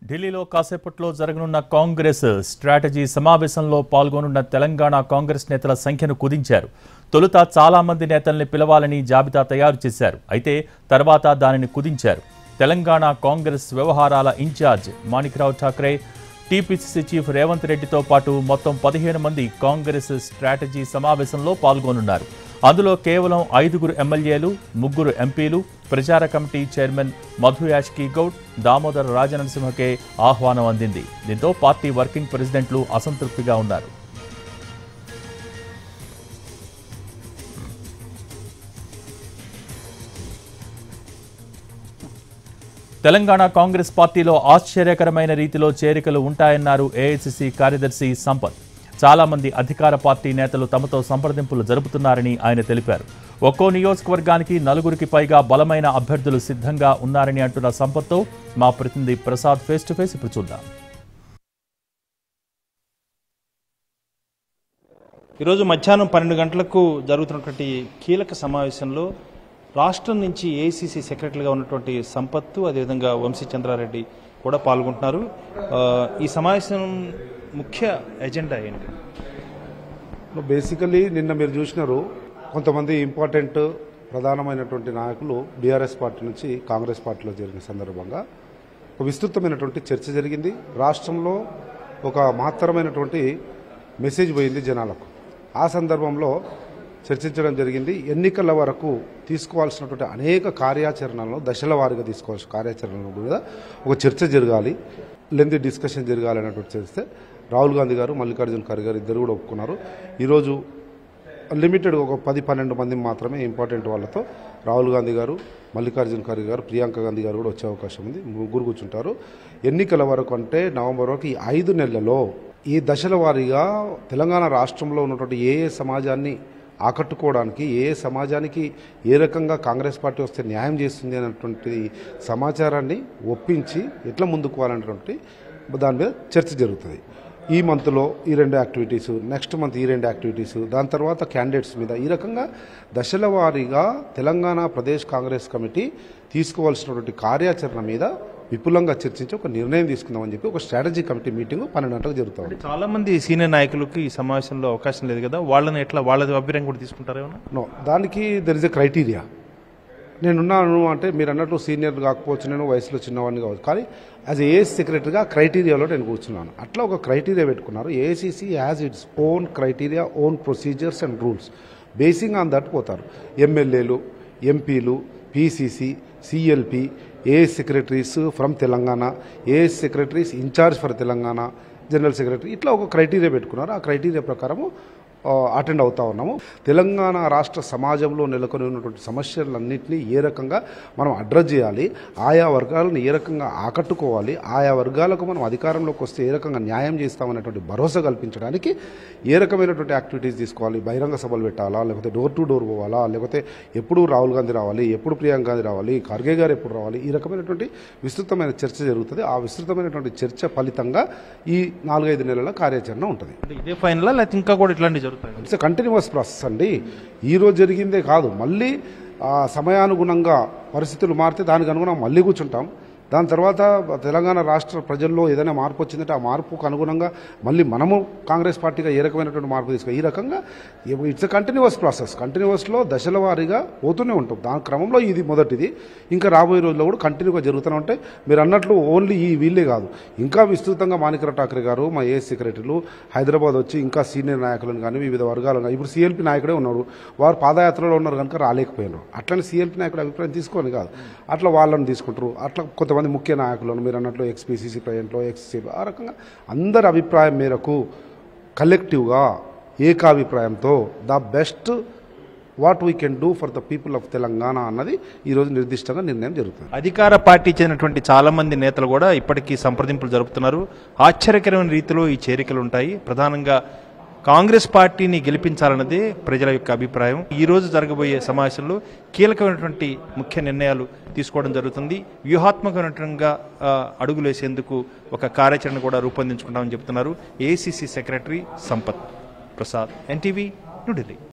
ఢిల్లీలో కాసేపట్లో జరగనున్న కాంగ్రెస్ స్ట్రాటజీ సమావేశంలో పాల్గొనున్న తెలంగాణ కాంగ్రెస్ నేతల సంఖ్యను కుదించారు తొలుత చాలా మంది నేతల్ని పిలవాలని జాబితా తయారు చేశారు అయితే తర్వాత దానిని కుదించారు తెలంగాణ కాంగ్రెస్ వ్యవహారాల incharge Manikrao Thakre TPCC chief Revanth రెడ్డితో పాటు మొత్తం పదిహేను మంది కాంగ్రెస్ స్ట్రాటజీ సమావేశంలో పాల్గొనున్నారు అందులో కేవలం ఐదుగురు ఎమ్మెల్యేలు ముగ్గురు ఎంపీలు ప్రచార కమిటీ చైర్మన్ మధు యాష్కి గౌడ్ దామోదర్ రాజనరసింహకే ఆహ్వానం అందింది దీంతో పార్టీ వర్కింగ్ ప్రెసిడెంట్లు అసంతృప్తిగా ఉన్నారు తెలంగాణ కాంగ్రెస్ పార్టీలో ఆశ్చర్యకరమైన రీతిలో చేరికలు ఉంటాయన్నారు ఏఐసిసి కార్యదర్శి సంపత్ చాలా మంది అధికార పార్టీ నేతలు తమతో సంప్రదింపులు జరుపుతున్నారని ఆయన తెలిపారు ఒక్కో నియోజకవర్గానికి నలుగురికి పైగా బలమైన అభ్యర్థులు సిద్ధంగా ఉన్నారని అంటున్న సంపత్తో మా ప్రతినిధి ప్రసాద్ ఫేస్ టు ఫేస్ ఇప్పుడు చూద్దాం ఈరోజు మధ్యాహ్నం పన్నెండు గంటలకు జరుగుతున్నటువంటి కీలక సమావేశంలో రాష్ట్రం నుంచి ఏఐసిసి సెక్రటరీగా ఉన్నటువంటి సంపత్తు అదేవిధంగా వంశీ చంద్రారెడ్డి కూడా పాల్గొంటున్నారు ఆ, ఈ సమావేశం ముఖ్య ఎజెండా ఏంటి బేసికలీ నిన్న మీరు చూసినారు కొంతమంది ఇంపార్టెంట్ ప్రధానమైనటువంటి నాయకులు బీఆర్ఎస్ పార్టీ నుంచి కాంగ్రెస్ పార్టీలో చేరిన సందర్భంగా ఒక విస్తృతమైనటువంటి చర్చ జరిగింది రాష్ట్రంలో ఒక మహత్తరమైనటువంటి మెసేజ్ పోయింది జనాలకు ఆ సందర్భంలో చర్చించడం జరిగింది ఎన్నికల వరకు తీసుకోవాల్సినటువంటి అనేక కార్యాచరణలను దశల వారీగా తీసుకోవాల్సిన కార్యాచరణల మీద ఒక చర్చ జరగాలి లెంది డిస్కషన్ జరగాలి అన్నటువంటి చేస్తే రాహుల్ గాంధీ గారు మల్లికార్జున ఖర్గే గారు ఇద్దరు కూడా ఒప్పుకున్నారు ఈరోజు లిమిటెడ్ ఒక పది పన్నెండు మంది మాత్రమే ఇంపార్టెంట్ వాళ్ళతో రాహుల్ గాంధీ గారు మల్లికార్జున ఖర్గే గారు ప్రియాంక గాంధీ గారు కూడా వచ్చే అవకాశం ఉంది ముగ్గురు కూర్చుంటారు ఎన్నికల వరకు అంటే నవంబర్ వరకు ఈ ఐదు నెలలలో ఈ దశల వారీగా తెలంగాణ రాష్ట్రంలో ఉన్నటువంటి ఏ ఏ సమాజాన్ని ఆకట్టుకోవడానికి ఏ ఏ సమాజానికి ఏ రకంగా కాంగ్రెస్ పార్టీ వస్తే న్యాయం చేస్తుంది అనేటువంటి సమాచారాన్ని ఒప్పించి ఎట్లా ముందుకు పోవాలనేటువంటి దాని మీద చర్చ జరుగుతుంది ఈ మంత్లో ఈ రెండు యాక్టివిటీస్ నెక్స్ట్ మంత్ ఈ రెండు యాక్టివిటీస్ దాని తర్వాత క్యాండిడేట్స్ మీద ఈ రకంగా దశల వారీగా తెలంగాణ ప్రదేశ్ కాంగ్రెస్ కమిటీ తీసుకోవాల్సినటువంటి కార్యాచరణ మీద విపులంగా చర్చించి ఒక నిర్ణయం తీసుకుందామని చెప్పి ఒక స్ట్రాటజీ కమిటీ మీటింగ్ పన్నెండు గంటలకు జరుగుతుంది చాలా మంది సీనియర్ నాయకులకు ఈ సమావేశంలో అవకాశం లేదు కదా వాళ్ళని ఎట్లా వాళ్ళ అభిప్రాయం కూడా తీసుకుంటారేమో నో దానికి దెర్ ఇస్ ఎ క్రైటీరియా నేనున్నాను అంటే మీరు అన్నట్టు సీనియర్ కాకపోవచ్చు నేను వయసులో చిన్నవాడిని కావచ్చు కానీ యాజ్ ఏఎస్ సెక్రటరీగా క్రైటీరియాలో నేను కూర్చున్నాను అట్లా ఒక క్రైటీరియా పెట్టుకున్నారు AICC has its own criteria own procedures and rules basing on that పోతారు ఎమ్మెల్యేలు ఎంపీలు PCC CLP as secretaries from Telangana as secretaries incharge for Telangana general secretary ఇట్లా ఒక క్రైటీరియా పెట్టుకున్నారు ఆ క్రైటీరియా ప్రకారము అటెండ్ అవుతా ఉన్నాము తెలంగాణ రాష్ట్ర సమాజంలో నెలకొని ఉన్నటువంటి సమస్యలన్నింటినీ ఏ రకంగా మనం అడ్రస్ చేయాలి ఆయా వర్గాలను ఏ రకంగా ఆకట్టుకోవాలి ఆయా వర్గాలకు మనం అధికారంలోకి వస్తే ఏ రకంగా న్యాయం చేస్తామనేటువంటి భరోసా కల్పించడానికి ఏ రకమైనటువంటి యాక్టివిటీస్ తీసుకోవాలి బహిరంగ సభలు పెట్టాలా లేకపోతే డోర్ టు డోర్ పోవాలా లేకపోతే ఎప్పుడు రాహుల్ గాంధీ రావాలి ఎప్పుడు ప్రియాంక గాంధీ రావాలి ఖర్గే గారు ఎప్పుడు రావాలి ఈ రకమైనటువంటి విస్తృతమైన చర్చ జరుగుతుంది ఆ విస్తృతమైనటువంటి చర్చ ఫలితంగా ఈ నాలుగైదు నెలల కార్యాచరణ ఉంటుంది అంటే ఇదే ఫైనల్ లేకపోతే ఇంకా కూడా ఇట్లాంటివి జరుగుతాయి ఇట్స్ కంటిన్యూస్ ప్రాసెస్ అండి ఈ రోజు జరిగిందే కాదు మళ్ళీ ఆ సమయానుగుణంగా పరిస్థితులు మారితే దానికి అనుగుణంగా మళ్ళీ కూర్చుంటాం దాని తర్వాత తెలంగాణ రాష్ట్ర ప్రజల్లో ఏదైనా మార్పు వచ్చిందంటే ఆ మార్పుకు అనుగుణంగా మళ్ళీ మనము కాంగ్రెస్ పార్టీగా ఏ రకమైనటువంటి మార్పు తీసుకో ఈ రకంగా ఇట్స్ కంటిన్యూస్ ప్రాసెస్ కంటిన్యూస్లో దశల వారీగా పోతూనే ఉంటాం దాని క్రమంలో ఇది మొదటిది ఇంకా రాబోయే రోజుల్లో కూడా కంటిన్యూగా జరుగుతూనే ఉంటాయి మీరు అన్నట్లు ఓన్లీ ఈ వీళ్ళే కాదు ఇంకా విస్తృతంగా మాణికర ఠాకరే గారు మా ఏ సెక్రటరీలు హైదరాబాద్ వచ్చి ఇంకా సీనియర్ నాయకులను కానీ వివిధ వర్గాలను ఇప్పుడు సీఎల్పీ నాయకుడే ఉన్నారు వారు పాదయాత్రలో ఉన్నారు కనుక రాలేకపోయినారు అట్లనే సీఎల్పీ నాయకుడు అభిప్రాయం తీసుకొని కాదు అట్లా వాళ్ళని తీసుకుంటారు అట్లా కొంతమంది ముఖ్య నాయకులను మీరు అన్నట్లు ఎక్స్పీసీసీ ప్రెసిడెంట్లో ఎక్స్సీ ఆ రకంగా అందరి అభిప్రాయం మేరకు కలెక్టివ్గా ఏకాభిప్రాయంతో the best what we can do for the people of Telangana అన్నది ఈరోజు నిర్దిష్టంగా నిర్ణయం జరుగుతుంది అధికార పార్టీ చెందినటువంటి చాలా మంది నేతలు కూడా ఇప్పటికీ సంప్రదింపులు జరుపుతున్నారు ఆశ్చర్యకరమైన రీతిలో ఈ చేరికలు ఉంటాయి ప్రధానంగా కాంగ్రెస్ పార్టీని గెలిపించాలన్నదే ప్రజల యొక్క అభిప్రాయం ఈ రోజు జరగబోయే సమావేశంలో కీలకమైనటువంటి ముఖ్య నిర్ణయాలు తీసుకోవడం జరుగుతుంది వ్యూహాత్మకమైనటువంటి అడుగులేసేందుకు ఒక కార్యాచరణ కూడా రూపొందించుకుంటామని చెప్తున్నారు ACC secretary Sampath Prasad NTV New Delhi